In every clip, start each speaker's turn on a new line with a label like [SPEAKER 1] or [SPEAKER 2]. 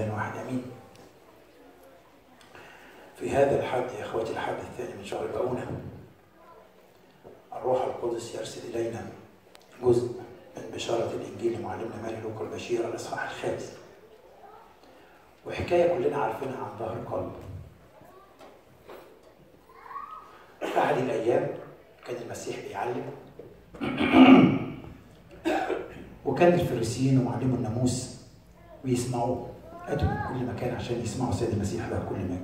[SPEAKER 1] إله واحد أمين في هذا الحد يا إخوتي الحد الثاني من شهر بقونة الروح القدس يرسل إلينا جزء من بشارة الإنجيل لمعلمنا مالي لوكا البشير الإصحاح الخامس وحكاية كلنا عارفينها عن ظهر قلب في أحد الأيام كان المسيح بيعلم وكان الفريسيين ومعلمو الناموس بيسمعوه أتوا من كل مكان عشان يسمعوا سيد المسيح له كل مكان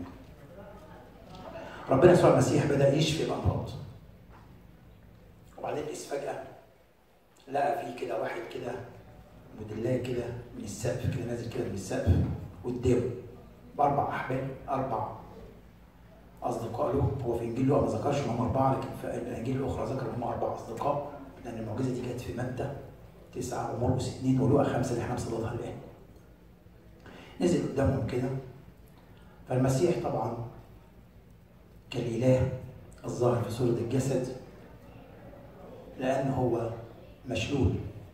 [SPEAKER 1] ربنا يسوع المسيح بدأ يشفي الأمراض وبعدين قيس فجأة لقى فيه كده واحد كده مدلاه كده من السقف كده نازل كده من السقف قدامه بأربع أحبال أربع أصدقاء له هو في إنجيل لوقا ما ذكرش إن هم أربعة لكن في الأناجيل الأخرى ذكر إن هم أربع أصدقاء لأن المعجزة دي كانت في متى تسعة ومرقس اثنين ولوقا خمسة اللي احنا بصددها الآن. نزل قدامهم كده فالمسيح طبعا كالإله الظاهر في صورة الجسد لأن هو مشلول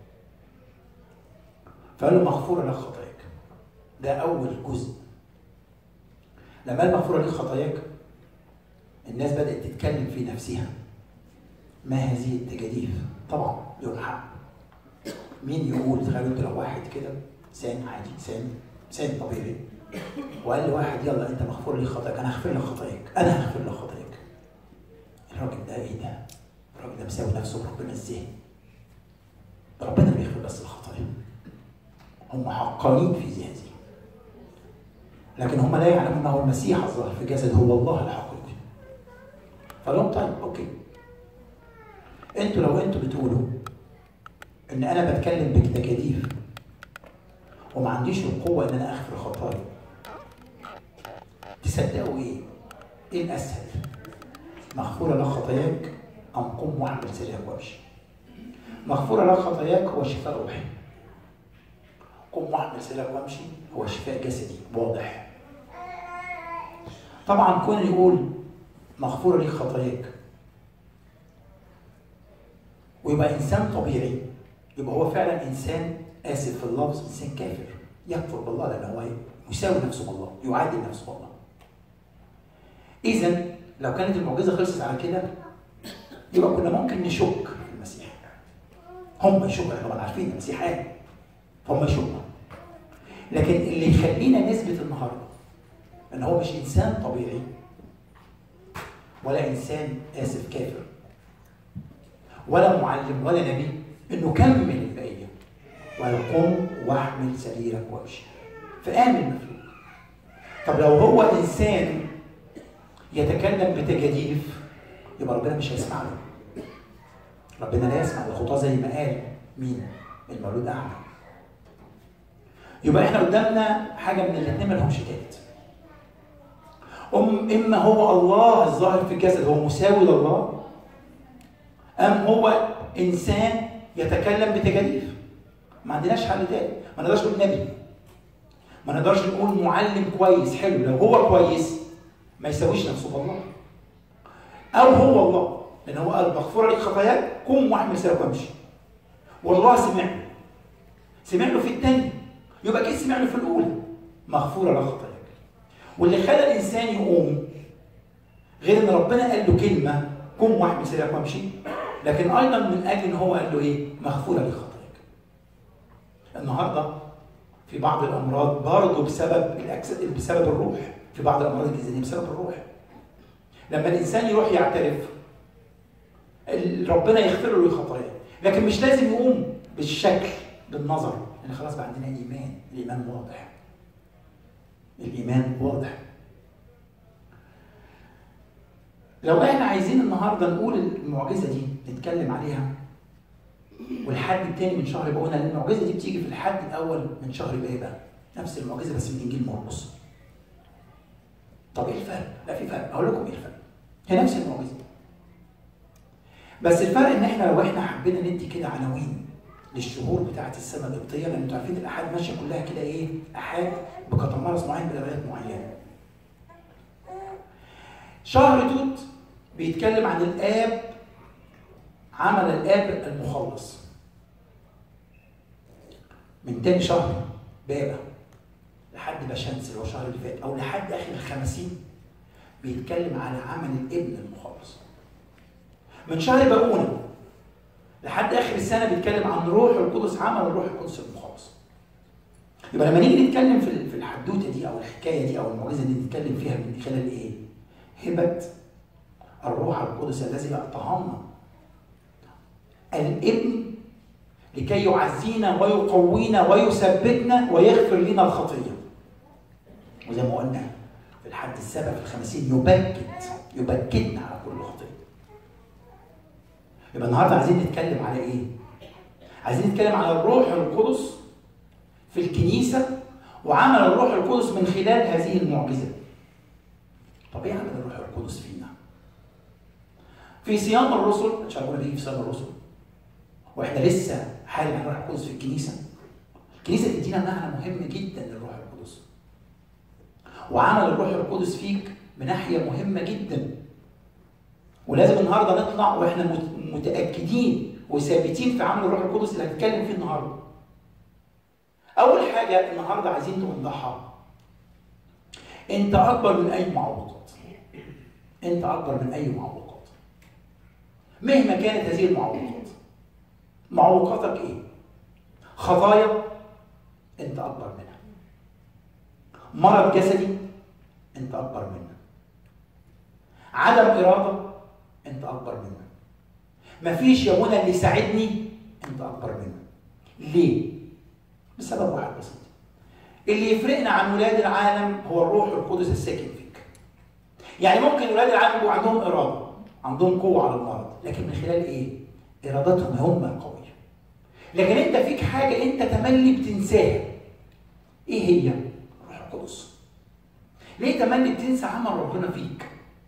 [SPEAKER 1] فقال له مغفورة لك خطاياك ده أول جزء لما قال مغفورة لك خطاياك الناس بدأت تتكلم في نفسها ما هذه التجاديف طبعا لهم حق مين يقول تخيلوا انت لو واحد كده انسان عادي انسان انسان طبيعي وقال لواحد يلا انت مغفور لي خطاياك انا هغفر لك خطاياك انا هغفر لك خطاياك الراجل ده ايه ده؟ الراجل ده مساوي نفسه بربنا ازاي؟ ربنا بيغفر بس الخطايا هم حقانين في هذه لكن هم لا يعلمون انه المسيح الظاهر في جسد هو الله الحقيقي فقال لهم طيب اوكي انتوا لو انتوا بتقولوا ان انا بتكلم بتكاديف وما عنديش القوه ان انا اغفر خطايا تصدقوا ايه؟ ايه الاسهل؟ مغفورة لك خطاياك أم قم واعمل سريرك وامشي. مغفورة لك خطاياك هو شفاء روحي. قم واعمل سريرك وامشي هو شفاء جسدي واضح. طبعا كون يقول مغفورة لك خطاياك ويبقى إنسان طبيعي يبقى هو فعلا إنسان آسف في اللفظ إنسان كافر يكفر بالله لأن هو يساوي نفسه بالله يعادل نفسه بالله. إذا لو كانت المعجزه خلصت على كده يبقى كنا ممكن نشك في المسيح هم يشكوا احنا طبعا عارفين المسيح قال فهم يشكوا لكن اللي يخلينا نثبت النهارده ان هو مش انسان طبيعي ولا انسان اسف كافر ولا معلم ولا نبي انه كمل البقيه وقال قم واحمل سريرك وامشي فآمن مفلوك طب لو هو انسان يتكلم بتجاديف يبقى ربنا مش هيسمع له ربنا لا يسمع للخطاه زي ما قال مين المولود اعمى يبقى احنا قدامنا حاجه من الاثنين ما لهمش تالت أم اما هو الله الظاهر في الجسد هو مساوي لله ام هو انسان يتكلم بتجاديف ما عندناش حل تاني ما نقدرش نقول نبي ما نقدرش نقول معلم كويس حلو لو هو كويس ما يساويش نفسه بالله او هو الله لان هو قال مغفوره لك خطاياك قم واحمل سيرك وامشي والله سمع له سمع له في الثاني يبقى اكيد سمع له في الاولى مغفوره لك خطاياك واللي خلى الانسان يقوم غير ان ربنا قال له كلمه قم واحمل سيرك وامشي لكن ايضا من اجل ان هو قال له ايه مغفوره لك خطاياك النهارده في بعض الامراض برضه بسبب الاجساد بسبب الروح في بعض الامراض الجسديه بسبب الروح لما الانسان يروح يعترف ربنا يغفر له خطاياه لكن مش لازم يقوم بالشكل بالنظر لان خلاص بقى عندنا ايمان الايمان واضح الايمان واضح لو احنا عايزين النهارده نقول المعجزه دي نتكلم عليها والحد الثاني من شهر بقولنا ان المعجزه دي بتيجي في الحد الاول من شهر بقى نفس المعجزه بس من انجيل مرقس طب ايه الفرق؟ لا في فرق، اقول لكم ايه الفرق؟ هي نفس المعجزه. بس الفرق ان احنا لو احنا حبينا ندي كده عناوين للشهور بتاعه السنه القبطيه لان انتوا عارفين الاحاد ماشيه كلها كده ايه؟ احاد بكتمارس معين بقرايات معينه. شهر توت بيتكلم عن الاب عمل الاب المخلص. من تاني شهر بابا لحد بشمس اللي هو الشهر اللي فات او لحد اخر الخمسين بيتكلم على عمل الابن المخلص من شهر باقونه لحد اخر السنه بيتكلم عن روح القدس عمل الروح القدس المخلص يبقى لما نيجي نتكلم في في الحدوته دي او الحكايه دي او المعجزه دي نتكلم فيها من خلال ايه؟ هبه الروح القدس الذي اقتهمنا الابن لكي يعزينا ويقوينا ويثبتنا ويغفر لنا الخطيه وزي ما قلنا في الحد السابع في الخمسين يبكت يبكتنا على كل خطيه يبقى النهارده عايزين نتكلم على ايه؟ عايزين نتكلم على الروح القدس في الكنيسه وعمل الروح القدس من خلال هذه المعجزه. طب ايه عمل الروح القدس فينا؟ في صيام الرسل مش هقول بيجي في صيام الرسل واحنا لسه حال الروح القدس في الكنيسه الكنيسه تدينا معنى مهم جدا للروح القدس وعمل الروح القدس فيك من ناحيه مهمه جدا ولازم النهارده نطلع واحنا متاكدين وثابتين في عمل الروح القدس اللي هنتكلم فيه النهارده. اول حاجه النهارده عايزين توضحها انت اكبر من اي معوقات. انت اكبر من اي معوقات. مهما كانت هذه المعوقات. معوقاتك ايه؟ خطايا انت اكبر منها. مرض جسدي انت اكبر منها. عدم اراده انت اكبر منه مفيش يا منى اللي يساعدني انت اكبر منه ليه بسبب واحد بسيط اللي يفرقنا عن ولاد العالم هو الروح القدس الساكن فيك يعني ممكن ولاد العالم يبقوا عندهم اراده عندهم قوه على المرض لكن من خلال ايه ارادتهم هم قويه لكن انت فيك حاجه انت تملي بتنساها ايه هي الروح القدس ليه تملي بتنسى عمل ربنا فيك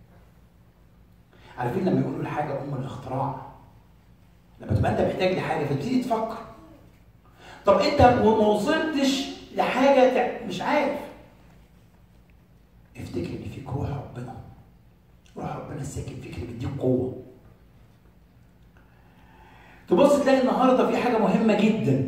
[SPEAKER 1] عارفين لما يقولوا الحاجه ام الاختراع لما تبقى انت محتاج لحاجه فتبتدي تفكر طب انت ما وصلتش لحاجه تع... مش عارف افتكر ان فيك روح ربنا روح ربنا الساكن فيك اللي بيديك قوه تبص تلاقي النهارده في حاجه مهمه جدا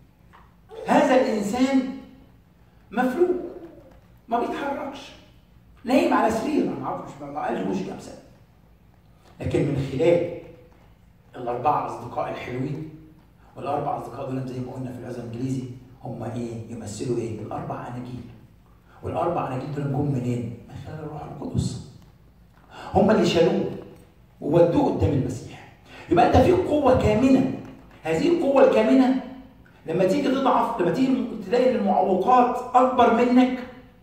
[SPEAKER 1] هذا الانسان مفلوج ما بيتحركش نايم على سرير انا عارف مش ما قالش مشكله مثلا لكن من خلال الاربعه اصدقاء الحلوين والاربع اصدقاء دول زي ما قلنا في العزم الانجليزي هم ايه؟ يمثلوا ايه؟ الاربع اناجيل. والاربع اناجيل دول جم منين؟ من خلال الروح القدس. هم اللي شالوه وودوه قدام المسيح. يبقى انت فيك قوه كامنه. هذه القوه الكامنه لما تيجي تضعف لما تيجي تلاقي ان المعوقات اكبر منك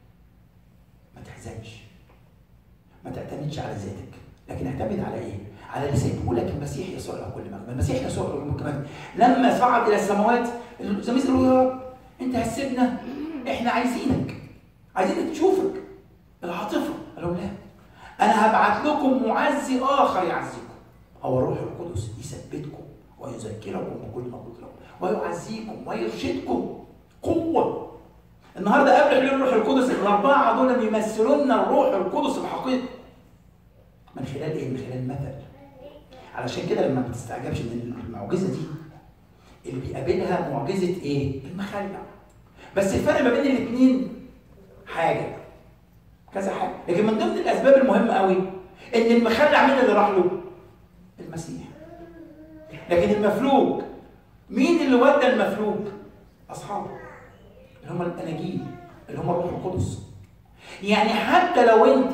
[SPEAKER 1] ما تحزنش. ما تعتمدش على ذاتك. لكن اعتمد على ايه؟ على اللي سيبه لك المسيح يسوع له كل مجد، المسيح يسوع له كل مجد، لما صعد الى السماوات التلاميذ قالوا يا رب انت هتسيبنا احنا عايزينك عايزينك تشوفك العاطفه قال لهم لا انا هبعت لكم معزي اخر يعزيكم هو الروح القدس يثبتكم ويذكركم بكل ما قلت لكم ويعزيكم ويرشدكم قوه النهارده قبل حلول الروح القدس الاربعه دول بيمثلون الروح القدس الحقيقي من خلال ايه؟ من خلال مثل علشان كده لما ما تستعجبش ان المعجزه دي اللي بيقابلها معجزه ايه؟ المخلع بس الفرق ما بين الاثنين حاجه كذا حاجه لكن من ضمن الاسباب المهمه قوي ان المخلع مين اللي راح له؟ المسيح لكن المفلوج مين اللي ودى المفلوج؟ اصحابه اللي هم الاناجيل اللي هم الروح القدس يعني حتى لو انت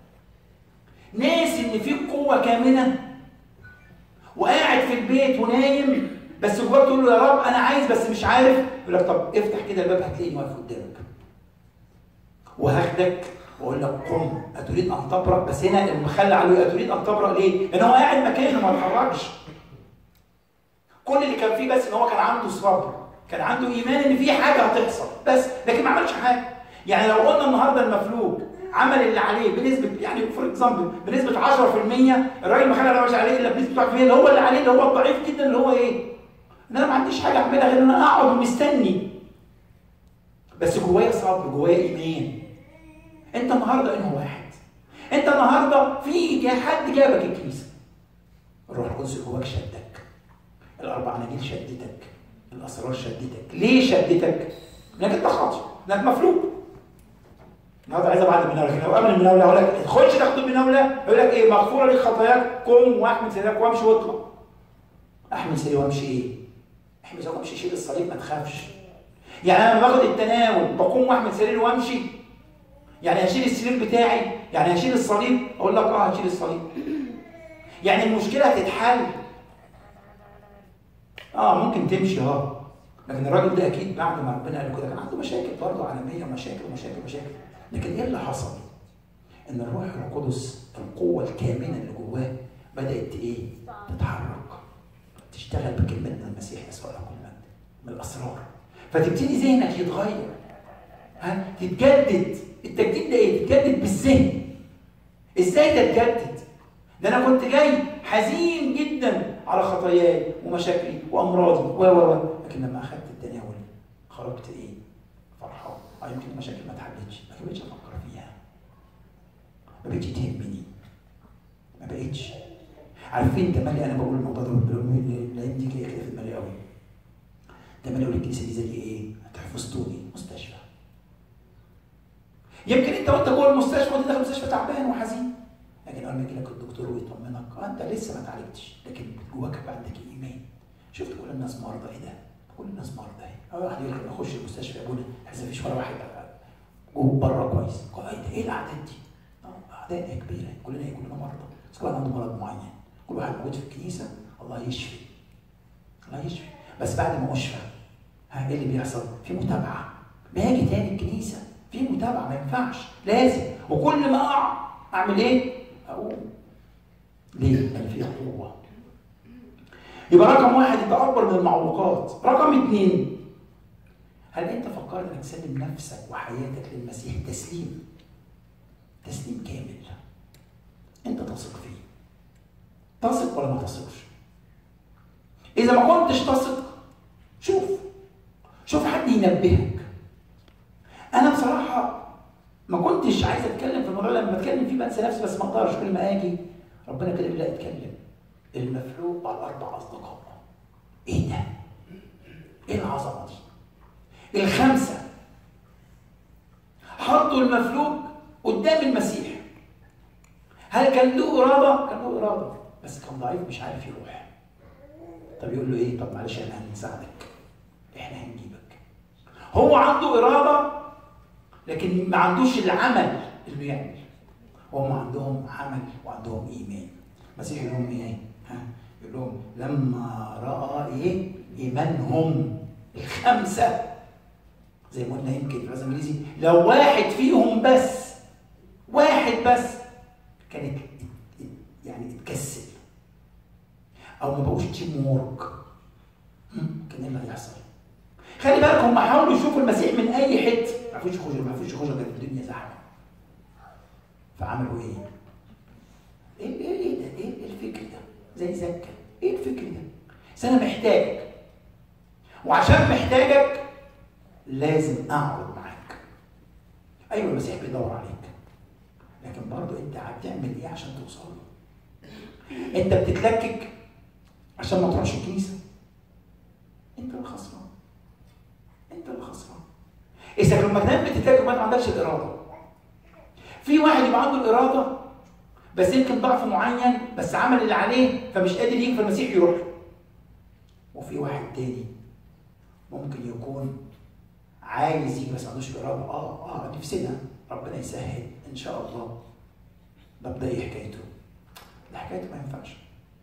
[SPEAKER 1] ناسي ان في قوه كامنه وقاعد في البيت ونايم بس جواك تقول له يا رب انا عايز بس مش عارف يقول لك طب افتح كده الباب هتلاقيني واقف قدامك وهاخدك واقول لك قم اتريد ان تبرأ بس هنا المخلع قال له اتريد ان تبرأ ليه؟ لان هو قاعد مكانه ما اتحركش كل اللي كان فيه بس ان هو كان عنده صبر كان عنده ايمان ان في حاجه هتحصل بس لكن ما عملش حاجه يعني لو قلنا النهارده المفلوج عمل اللي عليه بنسبه يعني فور اكزامبل بنسبه 10% الراجل ما خلى مش عليه الا بنسبه 1% اللي هو اللي عليه اللي هو الضعيف جدا اللي هو ايه؟ ان انا ما عنديش حاجه اعملها غير ان انا اقعد ومستني بس جوايا صبر جوايا ايمان انت النهارده انه واحد انت النهارده في حد جابك الكنيسه الروح القدس اللي جواك شدك الاربع اناجيل شدتك الاسرار شدتك ليه شدتك؟ لانك انت خاطئ لانك مفلوج النهارده عايز ابعد المناوله لكن لو قبل المناوله اقول لك تخش تاخد المناوله يقول لك ايه مغفوره لك خطاياك قم واحمل سريرك وامشي واطلع احمل سريري وامشي ايه؟ احمل سريري وامشي شيل الصليب ما تخافش يعني انا لما باخد التناول بقوم واحمل سريري وامشي يعني هشيل السرير بتاعي يعني هشيل الصليب اقول لك اه هشيل الصليب يعني المشكله هتتحل اه ممكن تمشي اه لكن الراجل ده اكيد بعد ما ربنا قال له كده كان عنده مشاكل برضه عالميه ومشاكل ومشاكل ومشاكل لكن ايه اللي حصل؟ ان الروح القدس القوه الكامنه اللي جواه بدات ايه؟ تتحرك تشتغل بكلمه المسيح يسوع له كل مجد من الاسرار فتبتدي ذهنك يتغير ها تتجدد التجديد ده ايه؟ تتجدد بالذهن ازاي تتجدد؟ ده انا كنت جاي حزين جدا على خطاياي ومشاكلي وامراضي و و و لكن لما اخذت التناول خرجت ايه؟ فرحان اه يمكن المشاكل ما اتحلتش ما بقتش افكر فيها ما بقتش تهمني ما بقتش عارفين تملي انا بقول الموضوع ده الايام دي جايه كده في دماغي قوي تملي اقول الكنيسه دي زي ايه؟ حفظتوني مستشفى يمكن انت وانت جوه المستشفى وانت داخل المستشفى تعبان وحزين لكن اول ما يجي لك الدكتور ويطمنك اه انت لسه ما اتعالجتش لكن جواك بقى عندك ايمان شفت كل الناس مرضى ايه ده؟ كل الناس مرضى اهي اه واحد يقول لك اخش المستشفى يا ابونا احس مفيش ولا واحد جوه بره كويس ايه ده ايه الاعداد دي؟ اه اعداد كبيره كلنا ايه كلنا مرضى بس كل واحد عنده مرض معين كل واحد موجود في الكنيسه الله يشفي الله يشفي بس بعد ما اشفى ها ايه اللي بيحصل؟ في متابعه باجي تاني الكنيسه في متابعه ما ينفعش لازم وكل ما اقع اعمل ايه؟ اقوم ليه؟ لان في قوه يبقى رقم واحد انت اكبر من المعوقات رقم اثنين هل انت فكرت انك تسلم نفسك وحياتك للمسيح تسليم تسليم كامل انت تثق فيه تثق ولا ما تثقش اذا ما كنتش تثق شوف شوف حد ينبهك انا بصراحه ما كنتش عايز اتكلم في الموضوع لما بتكلم فيه بنسى نفسي بس ما اقدرش كل ما اجي ربنا كده يقول لا اتكلم المفلوج على الاربع اصدقاء ايه ده؟ ايه العظمه دي؟ الخمسه حطوا المفلوج قدام المسيح هل كان له اراده؟ كان له اراده بس كان ضعيف مش عارف يروح طب يقول له ايه؟ طب معلش احنا هنساعدك احنا هنجيبك هو عنده اراده لكن ما عندوش العمل انه يعمل هم عندهم عمل وعندهم ايمان المسيح يقول لهم ايه؟ ها؟ يقول لهم لما راى ايه؟ ايمانهم الخمسه زي ما قلنا يمكن في الانجليزي لو واحد فيهم بس واحد بس كانت يعني اتكسل او ما بقوش تيم وورك كان ايه اللي هيحصل؟ خلي بالك هم حاولوا يشوفوا المسيح من اي حته ما عرفوش يخرجوا ما عرفوش يخرجوا كانت الدنيا زحمه فعملوا ايه؟ ايه ايه ايه ده؟ ايه الفكر ده؟ زي زكا ايه الفكر ده؟ بس انا محتاجك وعشان محتاجك لازم اقعد معاك ايوه المسيح بيدور عليك لكن برضه انت هتعمل ايه عشان توصل له؟ انت بتتلكك عشان ما تروحش الكنيسه انت اللي خسران انت اللي خسران اذا لما تنام بتتلكك ما عندكش الاراده في واحد يبقى عنده الاراده بس يمكن ضعف معين بس عمل اللي عليه فمش قادر يجي فالمسيح يروح وفي واحد تاني ممكن يكون عايز يجي بس ما عندوش الاراده اه اه نفسنا ربنا يسهل ان شاء الله طب ده ايه حكايته؟ ده حكايته ما ينفعش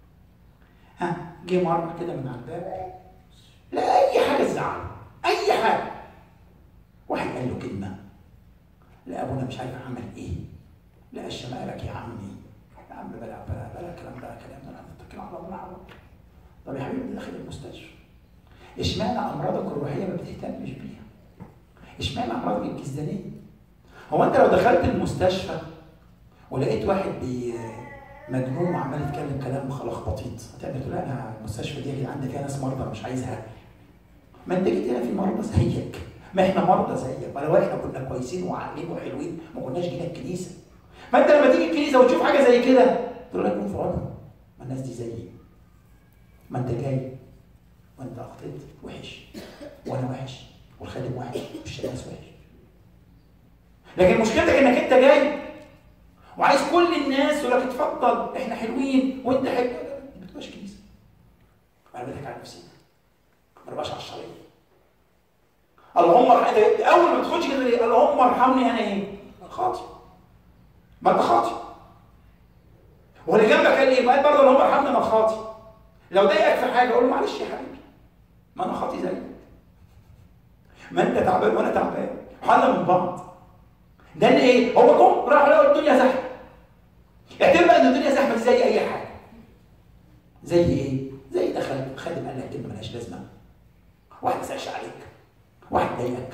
[SPEAKER 1] ها جه مره كده من على الباب لا اي حاجه تزعله اي حاجه واحد قال له كلمه لا ابونا مش عارف عمل ايه لا الشمالك يا عمي يا عم بلا بلا بلا كلام بلا كلام ده نتكل على الله ونعم طب يا حبيبي داخل المستشفى اشمعنى امراضك الروحيه ما بتهتمش بيها؟ اشمعنى امراضك الجسدانيه؟ هو انت لو دخلت المستشفى ولقيت واحد بي مجنون وعمال يتكلم كلام خلخبطيط هتعمل تقول انا المستشفى دي يا جدعان فيها ناس مرضى مش عايزها ما انت جيت هنا في مرضى زيك ما احنا مرضى زيك ما لو احنا كنا كويسين وعاقلين وحلوين ما كناش جينا الكنيسه ما انت لما تيجي الكنيسه وتشوف حاجه زي كده تقول لك في عونها ما الناس دي زيي ما انت جاي وانت اخطيت وحش وانا وحش والخادم وحش والشماس وحش لكن مشكلتك انك انت جاي وعايز كل الناس يقول لك اتفضل احنا حلوين وانت حلو ما تبقاش كنيسه انا بضحك على نفسي ما بقاش على الشريط اللهم اول ما تخش كده اللهم ارحمني انا ايه؟ خاطئ ما انت خاطئ واللي جنبك قال ايه؟ قال برضه اللهم ارحمني انا خاطئ لو ضايقك في حاجه قول له معلش يا حبيبي ما انا خاطئ زيك ما انت تعبان وانا تعبان حل من بعض ده ان ايه؟ هو جم راح لقوا الدنيا زحمه اعتبر بقى ان الدنيا زحمه زي اي حاجه زي ايه؟ زي دخل خادم قال لك كلمه مالهاش لازمه واحد ما سالش عليك واحد ضايقك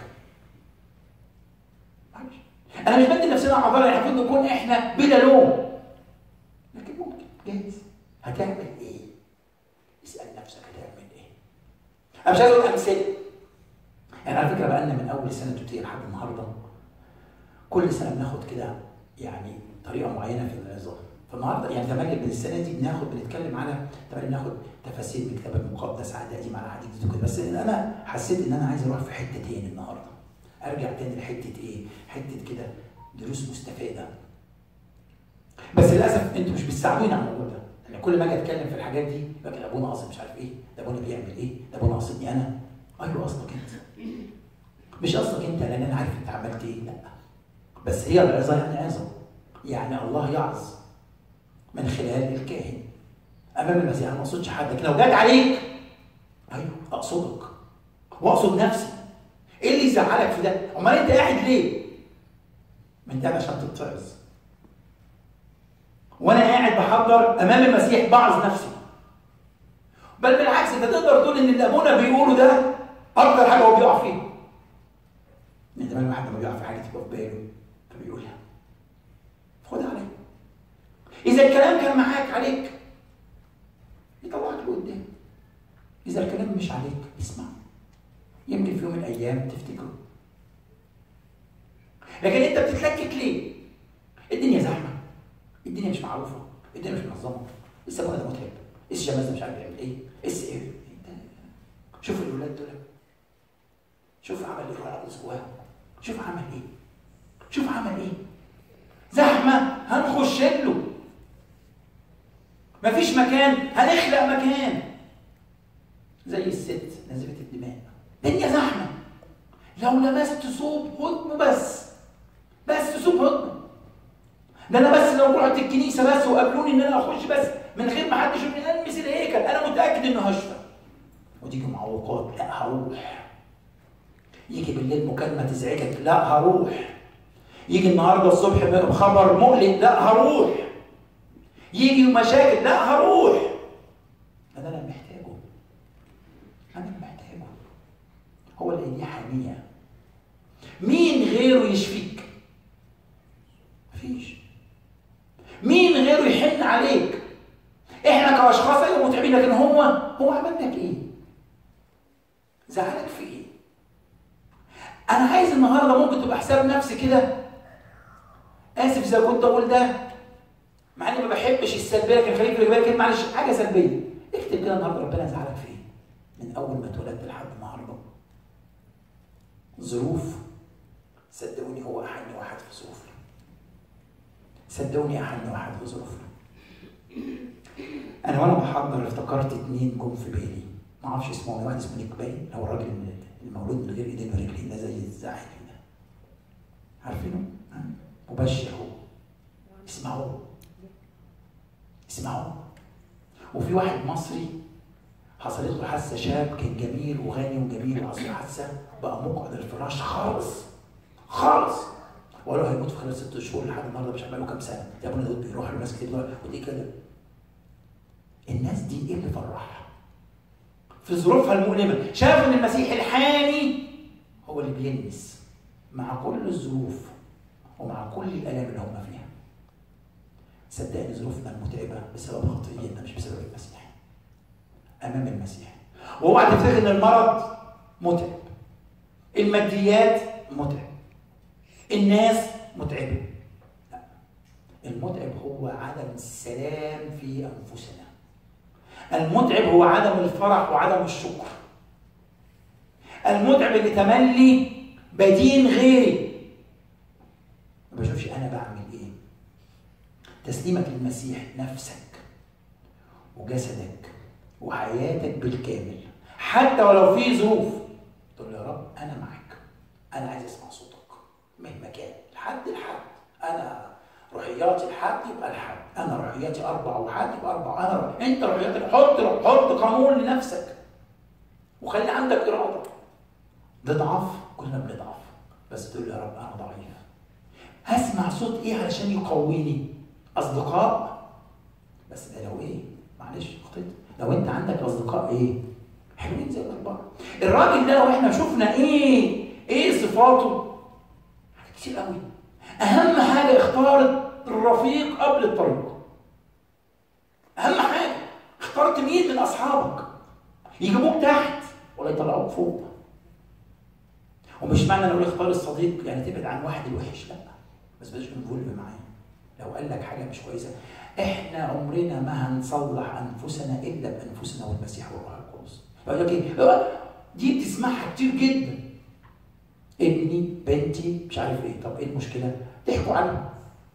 [SPEAKER 1] معلش انا مش بدي نفسنا عذرا المفروض نكون احنا بلا لوم لكن ممكن جاهز هتعمل ايه؟ اسال نفسك هتعمل ايه؟ انا مش عايز اقول امثله يعني على فكره بقى لنا من اول سنه توتيه لحد النهارده كل سنه بناخد كده يعني طريقه معينه في العظام فالنهارده يعني زمان من السنه دي بناخد بنتكلم على طبعا بناخد تفاسير من الكتاب المقدس عهد قديم على عهد جديد وكده بس انا حسيت ان انا عايز اروح في حته تاني النهارده ارجع تاني لحته ايه؟ حته كده دروس مستفاده بس للاسف انتوا مش بتساعدوني على الموضوع ده يعني كل ما اجي اتكلم في الحاجات دي لكن ابونا قاصد مش عارف ايه ده ابونا بيعمل ايه ده ابونا قاصدني انا ايوه قصدك انت مش قصدك انت لان انا عارف انت عملت ايه لا بس هي العظه يعني عظه يعني الله يعظ من خلال الكاهن امام المسيح انا ما اقصدش حد لكن لو جت عليك ايوه اقصدك واقصد نفسي ايه اللي يزعلك في ده؟ امال انت قاعد ليه؟ ما انت قاعد عشان تتعظ وانا قاعد بحضر امام المسيح بعظ نفسي بل بالعكس انت تقدر تقول ان اللي ابونا بيقوله ده اكتر حاجه هو بيقع فيها من زمان الواحد لما بيقع في حاجه تبقى في باله فبيقولها خدها عليك اذا الكلام كان معاك عليك يطلعك لقدام اذا الكلام مش عليك اسمع يمكن في يوم من الايام تفتكره لكن انت بتتلكك ليه الدنيا زحمه الدنيا مش معروفه الدنيا مش منظمه السبب ده متعب الشمس ده مش عارف يعمل ايه اس ايه شوف الولاد دول شوف عمل ايه ولا جواهم شوف عمل ايه شوف عمل ايه زحمه هنخش له مفيش مكان هنخلق مكان زي الست نزفة الدماء الدنيا زحمه لو لمست صوب هدم بس بس صوب هدم ده انا بس لو رحت الكنيسه بس وقابلوني ان انا اخش بس من غير ما حد يشوفني المس الهيكل انا متاكد انه هشفى وتيجي معوقات لا هروح يجي بالليل مكالمه تزعجك لا هروح يجي النهارده الصبح خبر مقلق لا هروح يجي مشاكل لا هروح انا انا محتاجه انا محتاجه هو اللي ايديه حاميه مين غيره يشفيك مفيش مين غيره يحن عليك احنا كاشخاص ايوه متعبين لكن هو هو عمل لك ايه زعلك في ايه انا عايز النهارده ممكن تبقى حساب نفسي كده اسف اذا كنت اقول ده مع اني ما بحبش السلبيه لكن خليك في بالك معلش حاجه سلبيه اكتب كده النهارده ربنا زعلك في ايه من اول ما اتولدت لحد النهارده ظروف صدقوني هو احن واحد في ظروفنا صدقوني احن واحد في ظروفنا انا وانا بحضر افتكرت اتنين جم في بالي ما اعرفش اسمهم واحد اسمه نيك باين هو الراجل المولود من غير ايدين ورجلين ده زي الزعيم ده عارفينه؟ مبشر هو اسمعوه اسمعوه وفي واحد مصري حصلت له حادثه شاب كان جميل وغني وجميل وحصل حادثه بقى مقعد الفراش خالص خالص وقالوا هيموت في خلال ست شهور لحد النهارده مش عارف كام سنه يا ابني دول بيروحوا لناس كتير ودي كده الناس دي ايه اللي فرحها؟ في ظروفها المؤلمه شافوا ان المسيح الحامي هو اللي بيلمس مع كل الظروف ومع كل الالام اللي هم فيها صدقني ظروفنا المتعبه بسبب خطيتنا مش بسبب المسيح امام المسيح واوعى تفتكر ان المرض متعب الماديات متعب الناس متعبه لا المتعب هو عدم السلام في انفسنا المتعب هو عدم الفرح وعدم الشكر المتعب اللي تملي بدين غيري انا بعمل ايه تسليمك للمسيح نفسك وجسدك وحياتك بالكامل حتى ولو في ظروف تقول يا رب انا معاك انا عايز اسمع صوتك مهما كان لحد لحد انا روحياتي لحد يبقى لحد انا روحياتي اربع وحد يبقى اربع انا روح. انت روحياتك حط حط قانون لنفسك وخلي عندك اراده نضعف كلنا بنضعف بس تقول يا رب انا ضعيف هسمع صوت ايه علشان يقويني اصدقاء بس ده لو ايه معلش خطيت لو انت عندك اصدقاء ايه حلوين زي الاربعه الراجل ده لو احنا شفنا ايه ايه صفاته حاجات كتير قوي اهم حاجه اختار الرفيق قبل الطريق اهم حاجه اخترت مين من اصحابك يجيبوك تحت ولا يطلعوك فوق ومش معنى ان اقول اختار الصديق يعني تبعد عن واحد الوحش لا بس بلاش انفولف معاه لو قال لك حاجه مش كويسه احنا عمرنا ما هنصلح انفسنا الا بانفسنا والمسيح والروح القدس يقول لك ايه دي بتسمعها كتير جدا ابني بنتي مش عارف ايه طب ايه المشكله ضحكوا عليها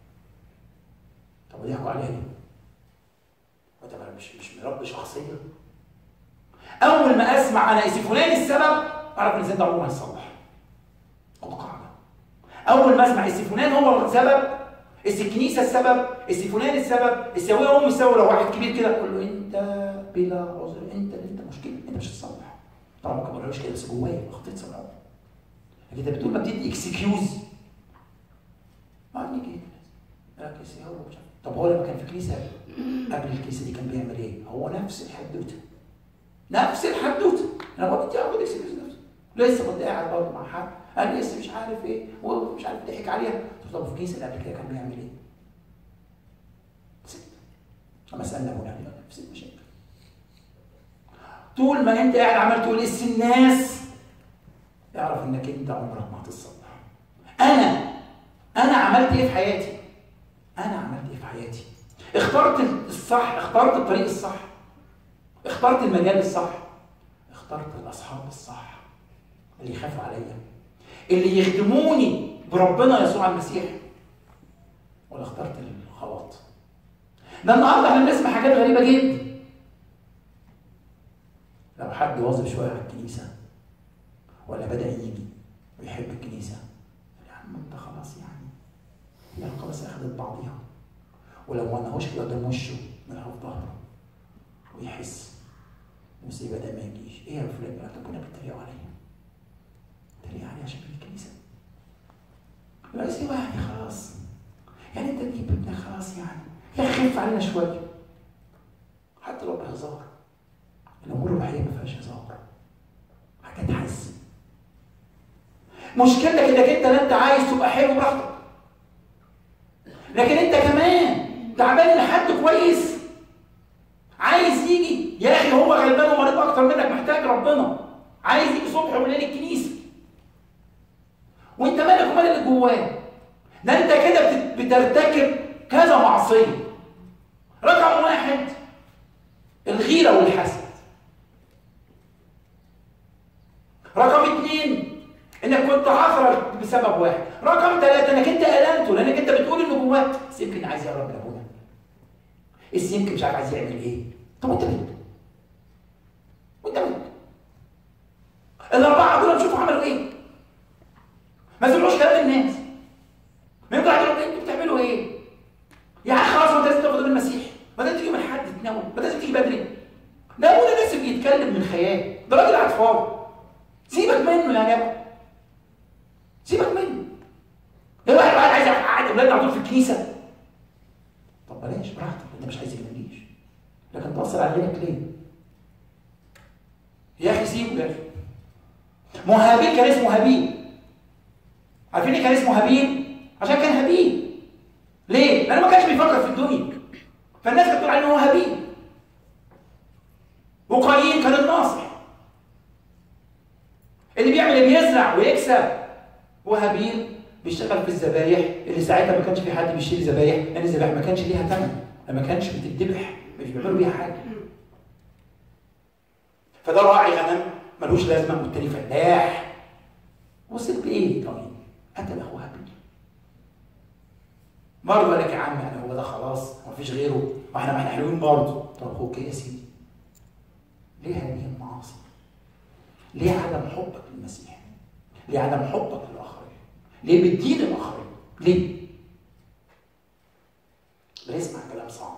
[SPEAKER 1] طب ضحكوا عليها ليه وانت مش مش مربي شخصيه اول ما اسمع انا اسم فلان السبب اعرف ان الانسان ده عمره ما هيصلح خد قاعده اول ما اسمع اسم فلان هو السبب اس الكنيسه السبب اس فلان السبب اس ابويا وامي السبب لو واحد كبير كده اقول له انت بلا عذر انت اللي انت مشكله انت مش هتصلح طبعا ممكن ما اقولهاش كده بس جوايا خطيت سمعه لكن انت بتقول ما بتدي اكسكيوز ما عندي كده ركز هو مش طب هو لما كان في كنيسه قبل الكنيسه دي كان بيعمل ايه؟ هو نفس الحدوته نفس الحدوته انا بقول انت اخد اكسكيوز نفسه لسه كنت قاعد برضه مع حد قال لي لسه مش عارف ايه ومش عارف ضحك عليها طب في الكنيسه اللي قبل كده كان بيعمل ايه؟ ست لما سالنا ابونا قال لي نفس المشاكل طول ما انت قاعد عمال تقول اس الناس اعرف انك انت عمرك ما هتصلح انا انا عملت ايه في حياتي؟ انا عملت ايه في حياتي؟ اخترت الصح اخترت الطريق الصح اخترت المجال الصح اخترت الاصحاب الصح اللي يخافوا عليا اللي يخدموني بربنا يسوع المسيح ولا اخترت الغلط ده النهارده احنا بنسمع حاجات غريبه جدا لو حد واظب شويه على الكنيسه ولا بدا يجي ويحب الكنيسه يا عم انت خلاص يعني هي خلاص اخذت بعضيها ولو ما نهوش كده قدام وشه من في ظهره ويحس المصيبه ده ما يجيش ايه يا فلان يا ربنا بيتريقوا عليا بيتريقوا عليا عشان في الكنيسه لا سيبها يعني خلاص يعني انت تجيب ابنك خلاص يعني يا خف علينا شويه حتى لو بهزار الامور الروحيه ما فيهاش هزار حاجه تحزن مشكلتك انك انت لا انت عايز تبقى حلو براحتك لكن انت كمان تعبان لحد كويس عايز يجي يا اخي هو غلبان ومريض اكتر منك محتاج ربنا عايز يجي صبح وليل الكنيسه وانت مالك ومال اللي جواه ده انت كده بترتكب كذا معصيه رقم واحد الغيره والحسد رقم اثنين انك كنت حذر بسبب واحد رقم ثلاثة انك انت ألمته لانك انت بتقول انه جواك بس يمكن عايز يقرب لابونا بس يمكن مش عارف عايز يعمل ايه طب وانت مالك وانت مالك الاربعه دول نشوفوا عملوا ايه ما سمعوش كلام الناس ما ينفع يقولوا انتوا بتعملوا ايه يا عم خلاص انت لازم تاخد بالمسيح ما لازم تيجي من حد تتناول ما لازم تيجي بدري ده ابونا لسه بيتكلم من خيال ده راجل قاعد فاضي سيبك منه يا جماعه سيبك منه ده واحد واحد عايز يقعد اولادنا على طول في الكنيسه طب بلاش براحتك انت مش عايز ما يجيش لكن تاثر على غيرك ليه؟ يا اخي سيبه يا اخي ما هو هابيل كان اسمه هابيل عارفين ليه كان اسمه هابيل؟ عشان كان هابيل ليه؟ لانه ما كانش بيفكر في الدنيا فالناس كانت بتقول عليه ان هو هابيل وقايين كان الناصح اللي بيعمل اللي بيزرع ويكسب وهابيل بيشتغل في الذبايح اللي ساعتها ما كانش في حد بيشتري ذبايح لان الذبايح ما كانش ليها ثمن ما كانش بتتذبح مش بيعملوا بيها حاجه فده راعي غنم ملوش لازمه والتاني فلاح وصل بايه طيب قتل اخوه هابيل برضه قال لك يا عم يعني هو ده خلاص مفيش غيره واحنا ما احنا حلوين برضه طب اوكي يا سيدي ليه هذه المعاصي؟ ليه عدم حبك للمسيح؟ ليه عدم حبك للاخرين؟ ليه بتدين الاخرين؟ ليه؟ بنسمع كلام صعب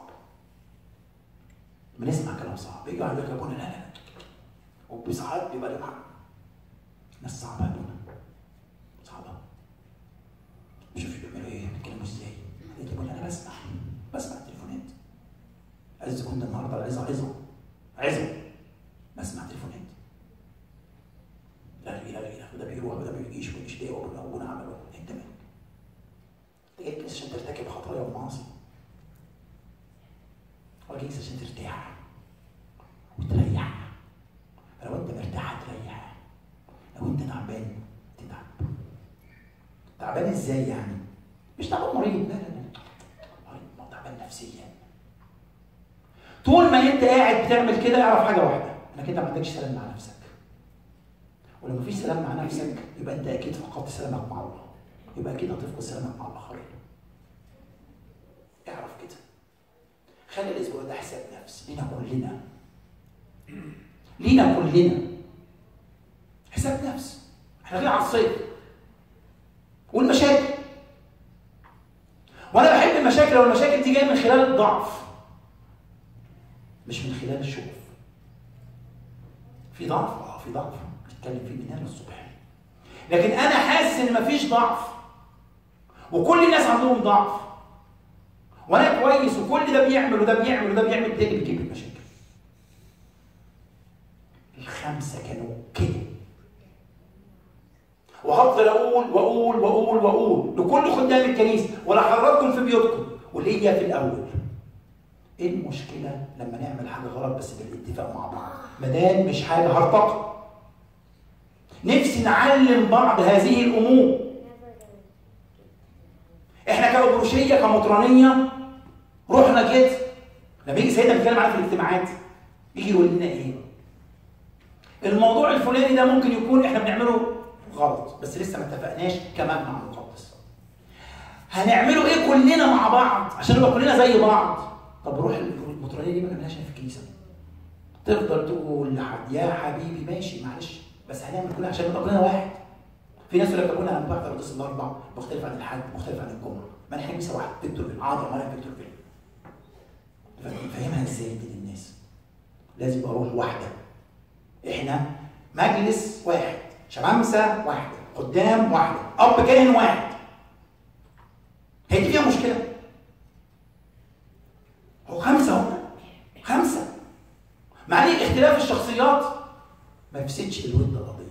[SPEAKER 1] بنسمع كلام صعب يجي يقول لك يا ابونا لا لا لا وبساعات بيبقى لك حق ناس صعبه يا ابونا صعبه شوف بيعملوا ايه بيتكلموا ازاي قلت له انا بسمع بسمع التليفونات عايز كنت النهارده عايز عايزه عايزه بسمع تليفونات لا لا لا ده بيروح وده ما بيجيش ومش ده وابونا وابونا عمل انت مالك انت جاي عشان ترتكب خطايا ومعاصي ولا جاي عشان ترتاح وتريح لو انت مرتاح هتريح لو انت تعبان تتعب تعبان ازاي يعني مش تعبان مريض لا لا لا مريض تعبان نفسيا طول ما انت قاعد بتعمل كده اعرف حاجه واحده انك انت ما عندكش سلام مع نفسك ولو مفيش سلام مع نفسك يبقى انت اكيد فقدت سلامك مع الله يبقى اكيد هتفقد سلامك مع الاخرين اعرف كده خلي الاسبوع ده حساب نفس لينا كلنا لينا كلنا حساب نفس احنا غير على الصيف والمشاكل وانا بحب المشاكل لو المشاكل دي جايه من خلال الضعف مش من خلال الشوف في ضعف اه في ضعف نتكلم فيه من هنا للصبح لكن انا حاسس ان مفيش ضعف وكل الناس عندهم ضعف وانا كويس وكل ده بيعمل وده بيعمل وده بيعمل ده اللي بيجيب المشاكل الخمسه كانوا كده وهفضل اقول واقول واقول واقول لكل خدام الكنيسه ولا حضراتكم في بيوتكم وليا في الاول ايه المشكله لما نعمل حاجه غلط بس بالاتفاق مع بعض ما دام مش حاجه هرطقه نفسي نعلم بعض هذه الامور احنا كأبروشية كمطرانية رحنا كده لما يجي سيدنا بيتكلم معانا في الاجتماعات يجي يقول لنا ايه الموضوع الفلاني ده ممكن يكون احنا بنعمله غلط بس لسه ما اتفقناش كمجمع مقدس هنعمله ايه كلنا مع بعض عشان نبقى كلنا زي بعض طب روح المطرانيه دي ما نعملهاش في الكنيسه تفضل تقول لحد يا حبيبي ماشي معلش بس هنعمل كلنا عشان نبقى كلنا واحد في ناس يقول لك انا لما بحضر قداس الاربع مختلف عن الحد مختلف عن الجمعه ما احنا كنيسه واحده فيكتور فين عاطل ما فيكتور فين فاهمها ازاي دي للناس لازم يبقى روح واحده احنا مجلس واحد شمامسه واحده قدام واحده اب كاهن واحد هي دي فيها مشكله هو خمسه هم خمسه مع ان اختلاف الشخصيات ما يفسدش الود القضيه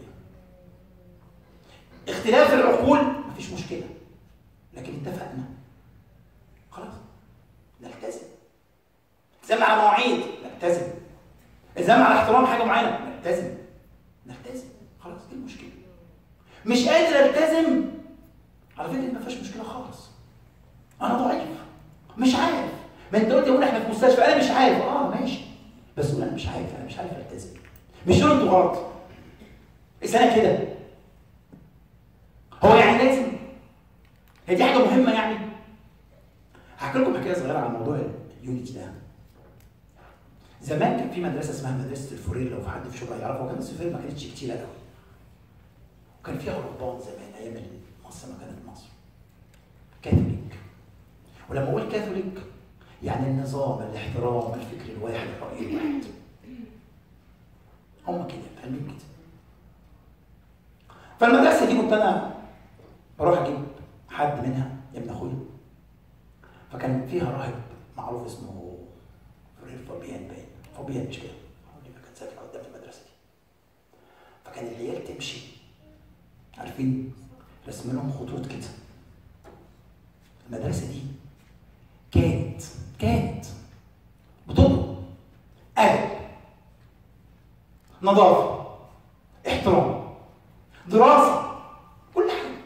[SPEAKER 1] اختلاف العقول مفيش مشكله لكن اتفقنا خلاص نلتزم التزام على مواعيد نلتزم التزام على احترام حاجه معينه نلتزم نلتزم خلاص دي المشكله مش قادر التزم على فكره ما فيهاش مشكله خالص انا ضعيف مش عارف ما انت قلت يا احنا في مستشفى انا مش عارف اه ماشي بس قول انا مش عارف انا مش عارف التزم مش دول انتوا غلط بس انا كده هو يعني لازم هي دي حاجه مهمه يعني هحكي لكم حكايه صغيره عن موضوع اليونيتي ده زمان كان في مدرسه اسمها مدرسه الفورير لو في حد في شبرا يعرفها وكانت الفورير ما كانتش كتيره قوي وكان فيها رهبان زمان ايام مصر ما كانت مصر كاثوليك ولما اقول كاثوليك يعني النظام الاحترام الفكر الواحد الراي الواحد هم كده فاهمين كده فالمدرسه دي كنت انا بروح اجيب حد منها يا ابن اخويا فكان فيها راهب معروف اسمه فرير فابيان باين فابيان مش كده كان ساكن قدام المدرسه دي فكان العيال تمشي عارفين رسم لهم خطوط كده المدرسه دي كانت كانت بتضرب ادب نظافه احترام دراسه كل حاجه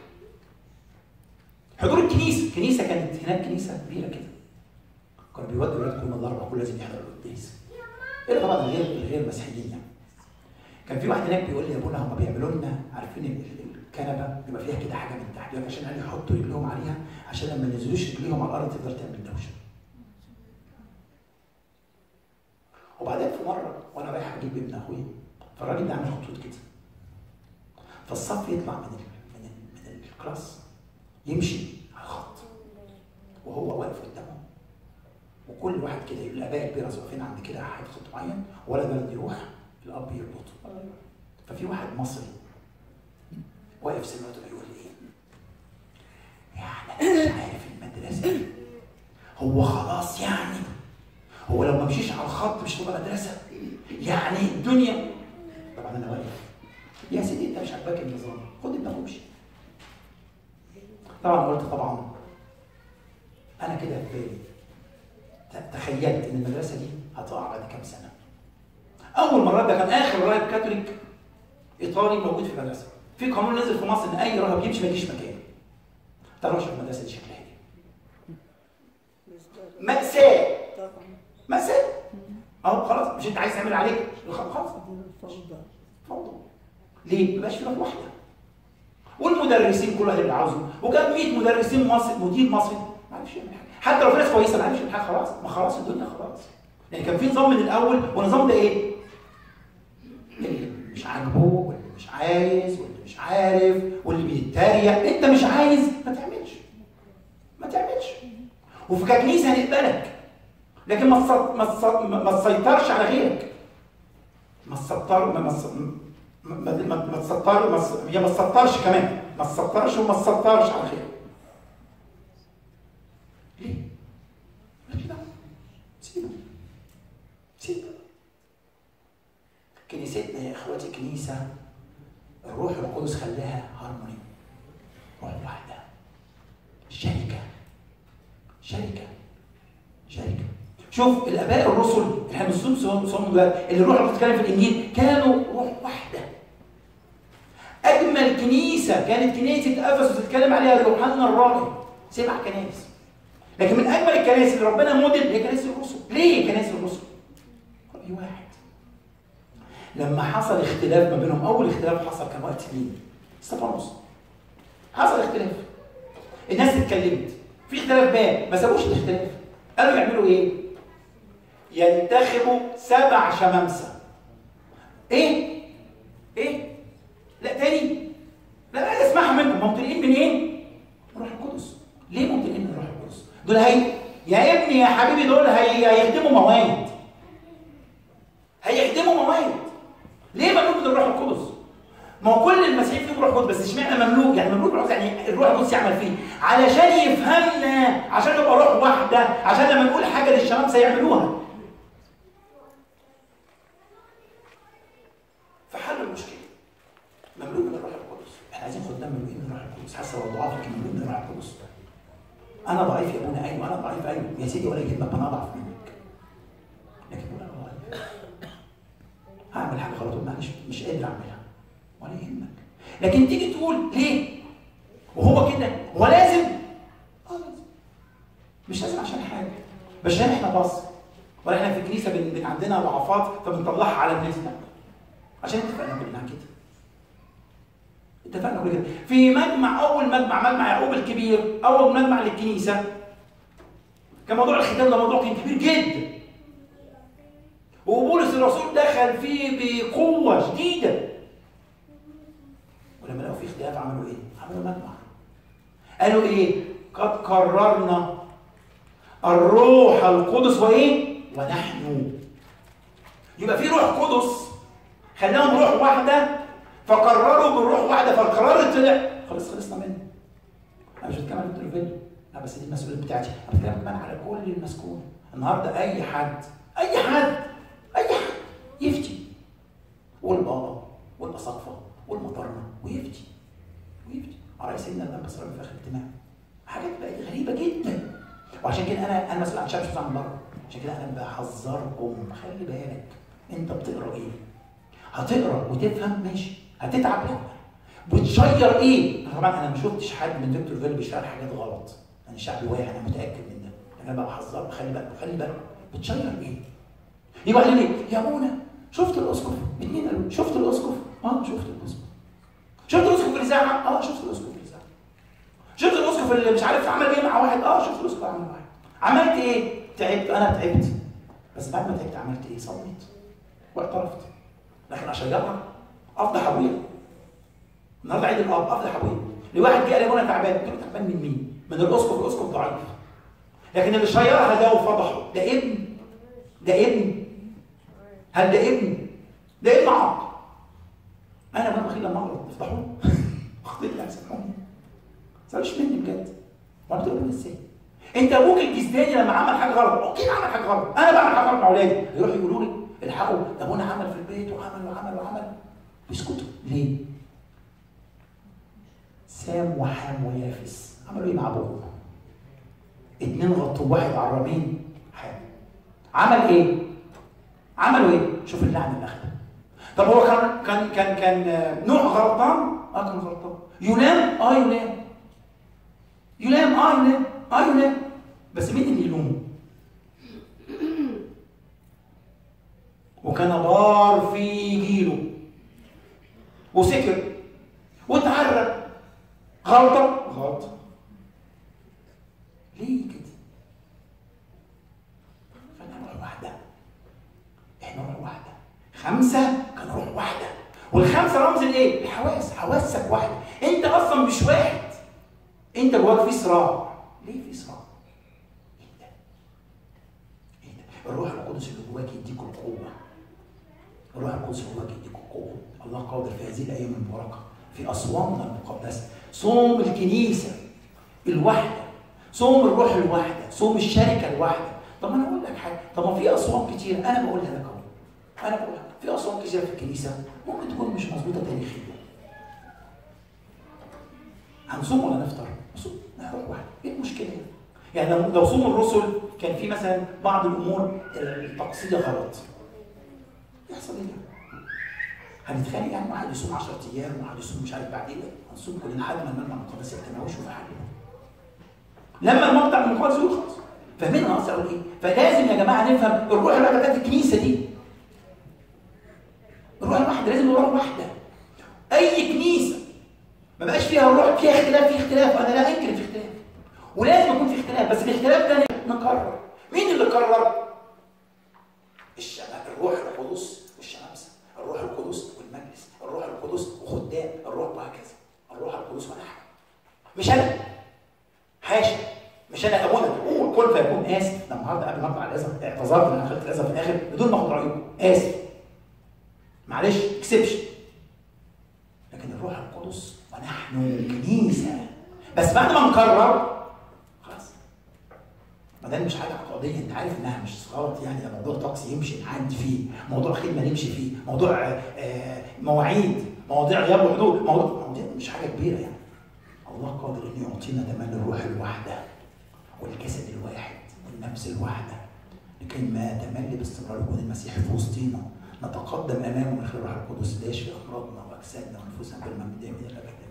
[SPEAKER 1] حضور الكنيسه الكنيسه كانت هناك كنيسه كبيره كده كانوا بيودوا ولاد كل الاربع كل لازم يحضر القداس الا طبعا الغير الغير مسيحيين يعني كان في واحد هناك بيقول لي يا ابونا هم بيعملوا لنا عارفين كنبه بيبقى فيها كده حاجه من تحت يقول لك عشان يعني يحطوا رجلهم عليها عشان لما ما ينزلوش رجليهم على الارض تقدر تعمل دوشه وبعدين في مره وانا رايح اجيب ابن اخويا فالراجل ده عامل خطوط كده فالصف يطلع من ال من ال من الكلاس يمشي على الخط وهو واقف قدامه وكل واحد كده يقول الاباء الكبيره واقفين عند كده حاجه خط معين ولا بلد يروح الاب يربطه ففي واحد مصري واقف سمعته بيقول ايه؟ يعني انا مش عارف المدرسه دي هو خلاص يعني هو لو ما مشيش على الخط مش هتبقى مدرسه يعني الدنيا طبعا انا واقف يا سيدي انت مش عاجباك النظام خد ابنك وامشي طبعا قلت طبعا انا كده في بالي تخيلت ان المدرسه دي هتقع بعد كام سنه اول مره ده كان اخر راهب كاثوليك ايطالي موجود في المدرسه في قانون نزل في مصر ان اي راهب يمشي ما يجيش مكانه تعرفش المدرسه دي شكلها ايه مأساة مأساة اهو خلاص مش انت عايز تعمل عليك خلاص فوضى ليه؟ ما يبقاش في واحده والمدرسين كل واحد اللي عاوزه وكان 100 مدرسين مصري مدير مصري ما عرفش يعمل حاجه حتى لو في ناس كويسه ما عرفش يعمل حاجه خلاص ما خلاص الدنيا خلاص يعني كان في نظام من الاول والنظام ده ايه؟ اللي مش عاجبه واللي مش عايز واللي مش عارف واللي بيتريق انت مش عايز ما تعملش ما تعملش وفي ككنيسه هنقبلك لكن ما ما ما تسيطرش على غيرك ما تسطر ما ما ما ما تسطر ما هي ما تسطرش كمان ما تسطرش وما تسطرش على خير ليه؟ مالكش دعوه سيبه سيبه كنيستنا يا اخواتي كنيسه الروح القدس خلاها هارموني روح واحده شركه شركه شركه شوف الاباء الرسل اللي احنا بنصوم صوم دلوقتي اللي الروح بتتكلم في الانجيل كانوا روح واحده اجمل كنيسه كانت كنيسه افسس تتكلم عليها يوحنا الراعي سبع كنائس لكن من اجمل الكنائس اللي ربنا موديل هي كنائس الرسل ليه كنائس الرسل راي واحد لما حصل اختلاف ما بينهم اول اختلاف حصل كان وقت مين استفانوس حصل اختلاف الناس اتكلمت في اختلاف بان ما سابوش الاختلاف قالوا يعملوا ايه ينتخبوا سبع شمامسه ايه ايه لا تاني لا عايز اسمعها منكم ممتلئين من ايه روح القدس ليه ممتلئين من روح القدس دول هي يا ابني يا حبيبي دول هي... هيخدموا مواد هيخدموا مواد ليه مملوك من الروح القدس ما هو كل المسيحيين فيهم روح قدس بس اشمعنى مملوك يعني مملوك بالروح يعني الروح القدس يعمل فيه علشان يفهمنا عشان نبقى روح واحده عشان لما نقول حاجه للشباب سيعملوها فحلوا المشكله مملوك من الروح القدس احنا عايزين خدام مملوكين من الروح القدس حاسه لو ضعاف لكن مملوك من الروح القدس انا ضعيف يا ابونا ايوه انا ضعيف ايوه يا سيدي ولا يهمك انا اضعف منك لكن انا ضعيف هعمل حاجه غلط معلش مش قادر اعملها ولا يهمك لكن تيجي تقول ليه وهو كده هو لازم اه لازم مش لازم عشان حاجه مش عشان احنا بص ولا احنا في الكنيسه بن... عندنا ضعفات فبنطلعها على الناس لا عشان اتفقنا كلنا كده اتفقنا كلنا كده في مجمع اول مجمع مجمع يعقوب الكبير اول مجمع للكنيسه كان موضوع الختان ده موضوع كان كبير جدا وبولس الرسول دخل فيه بقوه شديده ولما لقوا فيه اختلاف عملوا ايه؟ عملوا مجمع قالوا ايه؟ قد قررنا الروح القدس وايه؟ ونحن يبقى في روح قدس خلاهم روح واحده فقرروا بالروح واحده فالقرار طلع خلاص خلصنا منه انا مش بتكلم عن التلفزيون لا بس دي المسؤوليه بتاعتي انا بتكلم كمان على كل المسكون النهارده اي حد اي حد اي حد يفتي والبابا والاساقفه والمطرنه ويفتي ويفتي على رئيس سيدنا الانبا صلى في اخر الاجتماع حاجات بقت غريبه جدا وعشان كده انا انا مسؤول عن شاب مش عن بره عشان كده انا بحذركم خلي بالك انت بتقرا ايه هتقرا وتفهم ماشي هتتعب لا بتشير ايه طبعا انا ما شفتش حد من دكتور فيل بيشتغل حاجات غلط انا شعبي واعي انا متاكد من ده انا بقى بحذرك خلي بالك خلي بالك بتشير ايه يبقى قال لي يا منى شفت الاسقف اثنين قالوا شفت الاسقف اه شفت الاسقف شفت الاسقف اللي زعق اه شفت الاسقف اللي زعق شفت الاسقف اللي مش عارف عمل ايه مع واحد اه شفت الاسقف عمل واحد عملت ايه تعبت انا تعبت بس بعد ما تعبت عملت ايه صليت واعترفت لكن اشيرها افضح ابويا النهارده عيد الاب افضح ابويا لواحد جه قال لي انا تعبان قلت له تعبان من مين؟ من الاسقف الاسقف ضعيف لكن اللي شيرها ده وفضحه ده ابن ده ابن هل ده ابن ده ابن عاق انا وانا بخيل لما اغلط تفضحوني اخطيت لا سامحوني ما تزعلوش مني بجد وانا بتقول له ازاي انت ابوك الجسداني لما عمل حاجه غلط اوكي عمل حاجه غلط انا بعمل حاجه غلط مع اولادي يروحوا يقولوا لي الحقوا ده ابونا عمل في البيت وعمل وعمل وعمل بيسكتوا ليه؟ سام وحام ويافس عملوا ايه مع ابوهم؟ اتنين غطوا واحد عرابين حام عمل ايه؟ عملوا ايه؟ شوف اللعنه اللي اخدها طب هو كان كان كان كان نوح غلطان؟ اه كان غلطان يونان؟ اه يونان يلام اه يلام اه يلام بس مين اللي يلومه؟ وكان بار في جيله وسكر واتعرى غلطة غلطة ليه كده؟ فانا روح واحدة احنا روح واحدة خمسة كان روح واحدة والخمسة رمز الايه؟ الحواس حواسك واحدة انت اصلا مش واحد انت جواك في صراع ليه في صراع؟ ايه ده؟ ايه ده؟ الروح القدس اللي جواك يديك القوة الروح القدس اللي جواك يديك القوة الله قادر في هذه الايام المباركة في اصوامنا المقدسة صوم الكنيسة الواحدة صوم الروح الواحدة صوم الشركة الواحدة طب انا اقول لك حاجة طب ما في اصوام كتير انا بقولها لك اهو انا بقولها في اصوام كتير في الكنيسة ممكن تكون مش مظبوطة تاريخيا هنصوم ولا نفطر؟ نصوم نروح واحد ايه المشكله يعني لو لو صوم الرسل كان في مثلا بعض الامور التقصيه غلط يحصل ايه؟ هنتخانق يعني واحد يصوم 10 ايام وواحد يصوم مش عارف بعدين هنصوم كلنا لحد ما المجمع المقدس يجتمع ويشوف حل لما المقطع المقدس يخلص فاهمين انا قصدي اقول ايه؟ فلازم يا جماعه نفهم الروح الواحده بتاعت الكنيسه دي الروح الواحده لازم روح واحده اي كنيسه ما بقاش فيها الروح فيها اختلاف في اختلاف انا لا انكر في اختلاف ولازم يكون في اختلاف بس الاختلاف ده نقرر مين اللي قرر؟ الشمال الروح القدس والشمامسه الروح القدس والمجلس الروح القدس وخدام الروح وهكذا الروح القدس ونحن مش انا حاشا مش انا ابونا قول كن فيكون اسف انا النهارده قبل ما اطلع الاذى اعتذرت ان انا خدت الاذى في الاخر بدون ما اخد رايكم اسف معلش اكسبشن لكن الروح القدس ونحن كنيسة بس بعد ما نقرر خلاص ما دام مش حاجة اعتقادية انت عارف انها مش غلط يعني ده موضوع طقس يمشي نعدي فيه موضوع خدمة نمشي فيه موضوع آه مواعيد مواضيع غياب وحضور موضوع مواضيع مش حاجة كبيرة يعني الله قادر ان يعطينا تملي الروح الواحدة والجسد الواحد والنفس الواحدة لكي ما تملي باستمرار يكون المسيح في وسطينا نتقدم امامه من خلال الروح القدس لا يشفي امراضنا واجسادنا ونفوسنا بالمجد من الابد